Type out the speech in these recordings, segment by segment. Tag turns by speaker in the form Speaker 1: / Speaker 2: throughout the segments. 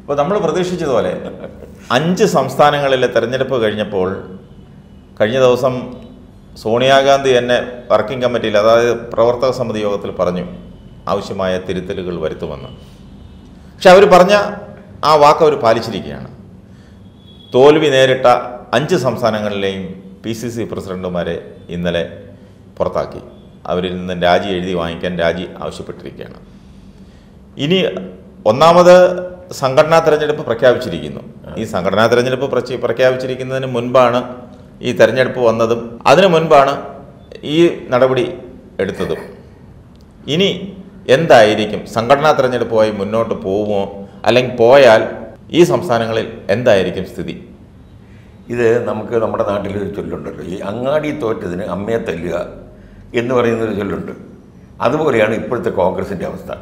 Speaker 1: അപ്പോൾ നമ്മൾ പ്രതീക്ഷിച്ചതുപോലെ അഞ്ച് സംസ്ഥാനങ്ങളിലെ തെരഞ്ഞെടുപ്പ് കഴിഞ്ഞപ്പോൾ കഴിഞ്ഞ ദിവസം സോണിയാഗാന്ധി തന്നെ വർക്കിംഗ് കമ്മിറ്റിയിൽ അതായത് പ്രവർത്തക സമിതി യോഗത്തിൽ പറഞ്ഞു ആവശ്യമായ തിരുത്തലുകൾ വരുത്തുമെന്ന് പക്ഷെ അവർ പറഞ്ഞ ആ വാക്ക് അവർ പാലിച്ചിരിക്കുകയാണ് തോൽവി നേരിട്ട അഞ്ച് സംസ്ഥാനങ്ങളിലെയും പി സി സി പ്രസിഡന്റുമാരെ ഇന്നലെ പുറത്താക്കി അവരിൽ നിന്ന് രാജി എഴുതി വാങ്ങിക്കാൻ രാജി ആവശ്യപ്പെട്ടിരിക്കുകയാണ് ഇനി ഒന്നാമത് സംഘടനാ തെരഞ്ഞെടുപ്പ് പ്രഖ്യാപിച്ചിരിക്കുന്നു ഈ സംഘടനാ തെരഞ്ഞെടുപ്പ് പ്രചി- പ്രഖ്യാപിച്ചിരിക്കുന്നതിന് മുൻപാണ് ഈ തെരഞ്ഞെടുപ്പ് വന്നതും അതിനു മുൻപാണ് ഈ നടപടി എടുത്തതും ഇനി എന്തായിരിക്കും സംഘടനാ തെരഞ്ഞെടുപ്പുമായി മുന്നോട്ട് പോകുമോ അല്ലെങ്കിൽ പോയാൽ ഈ സംസ്ഥാനങ്ങളിൽ എന്തായിരിക്കും സ്ഥിതി
Speaker 2: ഇത് നമുക്ക് നമ്മുടെ നാട്ടിലൊരു ചൊല്ലുണ്ടല്ലോ ഈ അങ്ങാടി തോറ്റതിന് അമ്മയെ തല്ലുക എന്ന് പറയുന്നൊരു ചൊല്ലുണ്ട് അതുപോലെയാണ് ഇപ്പോഴത്തെ കോൺഗ്രസിൻ്റെ അവസ്ഥ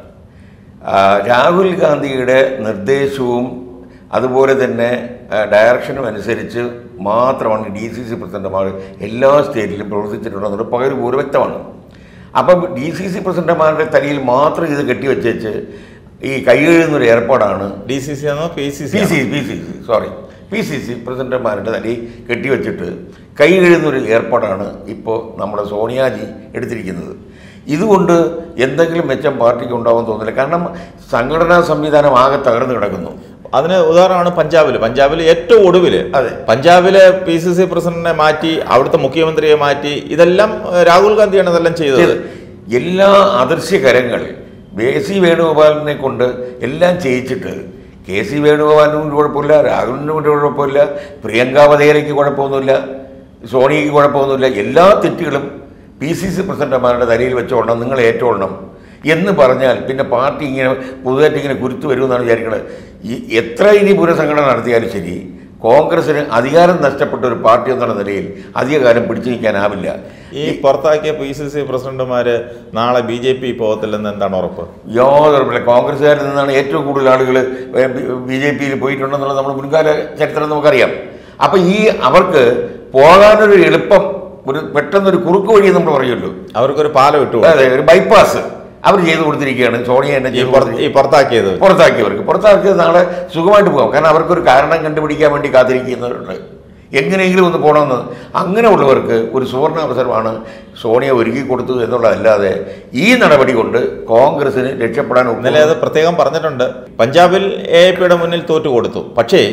Speaker 2: ആ, രാഹുൽ ഗാന്ധിയുടെ നിർദ്ദേശവും അതുപോലെ തന്നെ ആ, ഡയറക്ഷനും അനുസരിച്ച് മാത്രമാണ് ഡി സി സി പ്രസിഡന്റുമാർ എല്ലാ സ്റ്റേറ്റിലും പ്രവർത്തിച്ചിട്ടുണ്ടെന്നുള്ള പകരം പൂർവ്വ വ്യക്തമാണ് അപ്പം ഡി സി സി പ്രസിഡന്റുമാരുടെ തലയിൽ മാത്രം ഇത് കെട്ടിവെച്ചേച്ച് ഈ കൈകഴുകുന്നൊരു ഏർപ്പാടാണ്
Speaker 1: ഡി സി സി ആണോ P C C
Speaker 2: P C P C C sorry P C C പ്രസിഡന്റുമാരുടെ തലയിൽ കെട്ടിവെച്ചിട്ട് കൈ കഴുകുന്നൊരു ഏർപ്പാടാണ് ഇപ്പോൾ നമ്മുടെ സോണിയാജി എടുത്തിരിക്കുന്നത് ഇതുകൊണ്ട് എന്തെങ്കിലും മെച്ചം പാർട്ടിക്ക് ഉണ്ടാവുമെന്ന് തോന്നുന്നില്ല കാരണം സംഘടനാ സംവിധാനം ആകെ തകർന്നു കിടക്കുന്നു
Speaker 1: അതിന് ഉദാഹരണമാണ് പഞ്ചാബിൽ പഞ്ചാബിൽ ഏറ്റവും ഒടുവിൽ
Speaker 2: അതെ.
Speaker 1: പഞ്ചാബിലെ പി സി സി പ്രസിഡന്റിനെ മാറ്റി അവിടുത്തെ മുഖ്യമന്ത്രിയെ മാറ്റി ഇതെല്ലാം ഏഹ്, രാഹുൽ ഗാന്ധിയാണ് ഇതെല്ലാം ചെയ്തത്
Speaker 2: എല്ലാ അദൃശ്യകരങ്ങൾ കെ സി വേണുഗോപാലിനെ കൊണ്ട് എല്ലാം ചെയ്യിച്ചിട്ട് കെ സി വേണുഗോപാലിനും ഒരു കുഴപ്പമില്ല രാഹുലിനും ഒരു കുഴപ്പമില്ല പ്രിയങ്ക വധേരയ്ക്ക് കുഴപ്പമൊന്നുമില്ല സോണിയയ്ക്ക് കുഴപ്പമൊന്നുമില്ല എല്ലാ തെറ്റുകളും പി സി സി പ്രസിഡന്റുമാരുടെ തലയിൽ വെച്ചോളണം നിങ്ങൾ ഏറ്റോളണം എന്ന് പറഞ്ഞാൽ പിന്നെ പാർട്ടി ഇങ്ങനെ പുതുതായിട്ട് ഇങ്ങനെ കുരുത്തു വരുമെന്നാണ് വിചാരിക്കുന്നത് ഈ എത്ര ഇനി പുനഃസംഘടന നടത്തിയാലും ശരി കോൺഗ്രസിന് അധികാരം നഷ്ടപ്പെട്ട ഒരു പാർട്ടി എന്നുള്ള നിലയിൽ അധികകാലം പിടിച്ചു നിൽക്കാനാവില്ല
Speaker 1: ഈ പുറത്താക്കിയ പി സി സി പ്രസിഡന്റുമാര് നാളെ ബി ജെ പി പോകത്തില്ലെന്ന് എന്താണ് ഉറപ്പ്
Speaker 2: യാതൊരു ഉറപ്പില്ല കോൺഗ്രസ്സുകാരിൽ നിന്നാണ് ഏറ്റവും കൂടുതൽ ആളുകൾ ബി ജെ പിയിൽ പോയിട്ടുണ്ടെന്നുള്ളത് നമ്മൾ മുൻകാല ചരിത്രം നമുക്കറിയാം അപ്പം ഈ അവർക്ക് പോകാനൊരു എളുപ്പം ഒരു പെട്ടെന്നൊരു കുറുക്ക് വഴി നമ്മൾ പറയുമല്ലോ
Speaker 1: അവർക്കൊരു പാലം ഇട്ടു
Speaker 2: അതെ ഒരു ബൈപ്പാസ് അവർ ചെയ്തു കൊടുത്തിരിക്കുകയാണ് സോണിയ എന്നെ
Speaker 1: ഈ
Speaker 2: ചെയ്തു
Speaker 1: പുറ- ഈ പുറത്താക്കിയത്
Speaker 2: പുറത്താക്കിയവർക്ക് പുറത്താക്കിയത് നാളെ സുഖമായിട്ട് പോകാം കാരണം അവർക്കൊരു കാരണം കണ്ടുപിടിക്കാൻ വേണ്ടി കാത്തിരിക്കുന്നവരുണ്ട് എങ്ങനെയെങ്കിലും ഒന്ന് പോകണമെന്ന് അങ്ങനെയുള്ളവർക്ക് ഒരു സുവർണ അവസരമാണ് സോണിയ ഒരുക്കി കൊടുത്തു എന്നുള്ളതല്ലാതെ ഈ നടപടി കൊണ്ട് കോൺഗ്രസിന് രക്ഷപ്പെടാൻ
Speaker 1: ഇന്നലെ അത് പ്രത്യേകം പറഞ്ഞിട്ടുണ്ട് പഞ്ചാബിൽ എ പിയുടെ മുന്നിൽ തോറ്റു കൊടുത്തു പക്ഷേ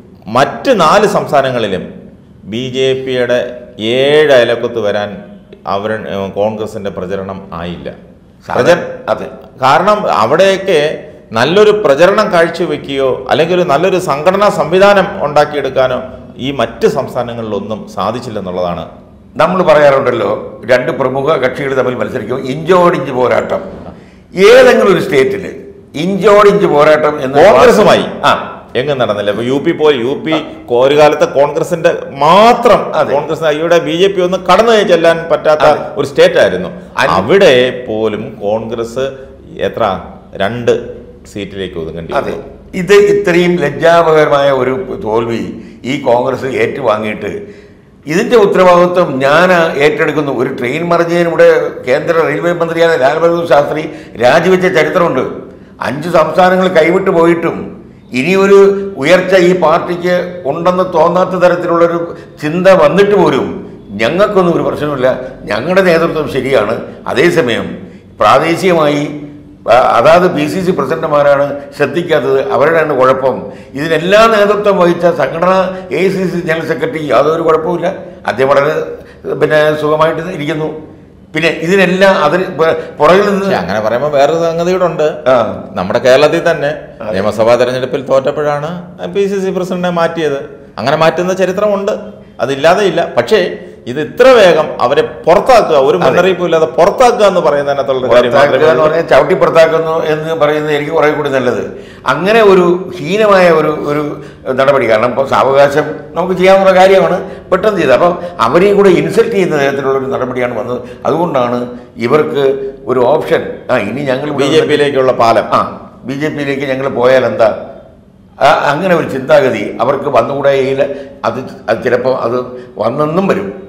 Speaker 1: മറ്റ് നാല് സംസ്ഥാനങ്ങളിലും ബി ജെ പിയുടെ ഏഴ് അയലക്കത്ത് വരാൻ അവർ കോൺഗ്രസിന്റെ പ്രചരണം ആയില്ല പ്രചര-
Speaker 2: അതെ
Speaker 1: കാരണം അവിടെയൊക്കെ നല്ലൊരു പ്രചരണം കാഴ്ചവെക്കുകയോ അല്ലെങ്കിൽ ഒരു നല്ലൊരു സംഘടനാ സംവിധാനം ഉണ്ടാക്കിയെടുക്കാനോ ഈ മറ്റ് സംസ്ഥാനങ്ങളിലൊന്നും സാധിച്ചില്ലെന്നുള്ളതാണ്
Speaker 2: നമ്മൾ പറയാറുണ്ടല്ലോ രണ്ട് പ്രമുഖ കക്ഷികൾ തമ്മിൽ മത്സരിക്കും ഇഞ്ചോടിഞ്ച് പോരാട്ടം ഏതെങ്കിലും ഒരു സ്റ്റേറ്റിൽ ഇഞ്ചോടിഞ്ച് പോരാട്ടം എന്ന്
Speaker 1: കോൺഗ്രസുമായി
Speaker 2: ആ
Speaker 1: എങ്ങും നടന്നില്ല ഇപ്പൊ യു പി പോയി യു പി ഒരു കാലത്ത് കോൺഗ്രസിന്റെ മാത്രം
Speaker 2: അതെ.
Speaker 1: കോൺഗ്രസ് ഇവിടെ ബി ജെ പി ഒന്നും കടന്നു ചെല്ലാൻ പറ്റാത്ത
Speaker 2: അതെ.
Speaker 1: ഒരു സ്റ്റേറ്റ് ആയിരുന്നു
Speaker 2: അഞ്ച്-
Speaker 1: അവിടെ പോലും കോൺഗ്രസ് എത്ര രണ്ട് സീറ്റിലേക്ക് ഒതുങ്ങേണ്ടി
Speaker 2: അതെ
Speaker 1: വന്നു.
Speaker 2: ഇത് ഇത്രയും ലജ്ജാപകരമായ ഒരു തോൽവി ഈ കോൺഗ്രസ് ഏറ്റുവാങ്ങിയിട്ട് ഇതിന്റെ ഉത്തരവാദിത്വം ഞാൻ ഏറ്റെടുക്കുന്നു ഒരു ട്രെയിൻ മറിഞ്ഞതിന് ഇവിടെ കേന്ദ്ര റെയിൽവേ മന്ത്രിയായ ലാൽ ബഹദൂർ ശാസ്ത്രി രാജിവെച്ച ചരിത്രമുണ്ട് അഞ്ച് സംസ്ഥാനങ്ങൾ കൈവിട്ടു പോയിട്ടും ഇനി ഒരു ഉയർച്ച ഈ പാർട്ടിക്ക് ഉണ്ടെന്ന് തോന്നാത്ത തരത്തിലുള്ളൊരു ചിന്ത വന്നിട്ട് പോലും ഞങ്ങൾക്കൊന്നും ഒരു പ്രശ്നമില്ല ഞങ്ങളുടെ നേതൃത്വം ശരിയാണ് അതേസമയം പ്രാദേശികമായി ആ, അതാത് പി സി സി പ്രസിഡന്റുമാരാണ് ശ്രദ്ധിക്കാത്തത് അവരുടെയാണ് കുഴപ്പം ഇതിനെല്ലാം നേതൃത്വം വഹിച്ച സംഘടന A C C general secretary യാതൊരു കുഴപ്പമില്ല അദ്ദേഹം വളരെ പിന്നെ സുഖമായിട്ട് ഇരിക്കുന്നു പിന്നെ ഇതിനെല്ലാം അതിന് പു- പുറകിൽ
Speaker 1: പക്ഷെ
Speaker 2: നിന്ന്
Speaker 1: അങ്ങനെ പറയുമ്പോൾ വേറൊരു സംഗതി കൂടെ ഉണ്ട്
Speaker 2: ആ,
Speaker 1: നമ്മുടെ കേരളത്തിൽ തന്നെ നിയമസഭാ തെരഞ്ഞെടുപ്പിൽ തോറ്റപ്പോഴാണ് പി സി സി പ്രസിഡന്റിനെ മാറ്റിയത് അങ്ങനെ മാറ്റുന്ന ചരിത്രമുണ്ട് അതില്ലാതെ ഇല്ല പക്ഷേ ഇത് ഇത്ര വേഗം അവരെ പുറത്താക്കുക ഒരു മുന്നറിയിപ്പും ഇല്ലാതെ പുറത്താക്കുക എന്ന് പറയുന്നതിനകത്തുള്ള കാര്യം
Speaker 2: പുറത്താക്കുക
Speaker 1: മാത്രമേ
Speaker 2: എന്ന്
Speaker 1: ഉള്ളൂ.
Speaker 2: പറഞ്ഞാൽ ചവിട്ടി പുറത്താക്കുന്നു എന്ന് പറയുന്നത് എനിക്ക് കുറേ കൂടി നല്ലത് അങ്ങനെ ഒരു ഹീനമായ ഒരു ഒരു നടപടി കാരണം ഇപ്പോൾ സാവകാശം നമുക്ക് ചെയ്യാവുന്ന കാര്യമാണ് പെട്ടെന്ന് ചെയ്തത് അപ്പം അവരെയും കൂടെ ഇൻസൾട്ട് ചെയ്യുന്ന തരത്തിലുള്ള ഒരു നടപടിയാണ് വന്നത് അതുകൊണ്ടാണ് ഇവർക്ക് ഒരു ഓപ്ഷൻ ആ ഇനി ഞങ്ങൾ
Speaker 1: ബി ജെ പിയിലേക്കുള്ള പാലം
Speaker 2: ആ ബി ജെ പിയിലേക്ക് ഞങ്ങൾ പോയാൽ എന്താ ആ, അങ്ങനെ ഒരു ചിന്താഗതി അവർക്ക് വന്നുകൂടെയില്ല അത് അത് ചിലപ്പോൾ അത് വന്നെന്നും വരും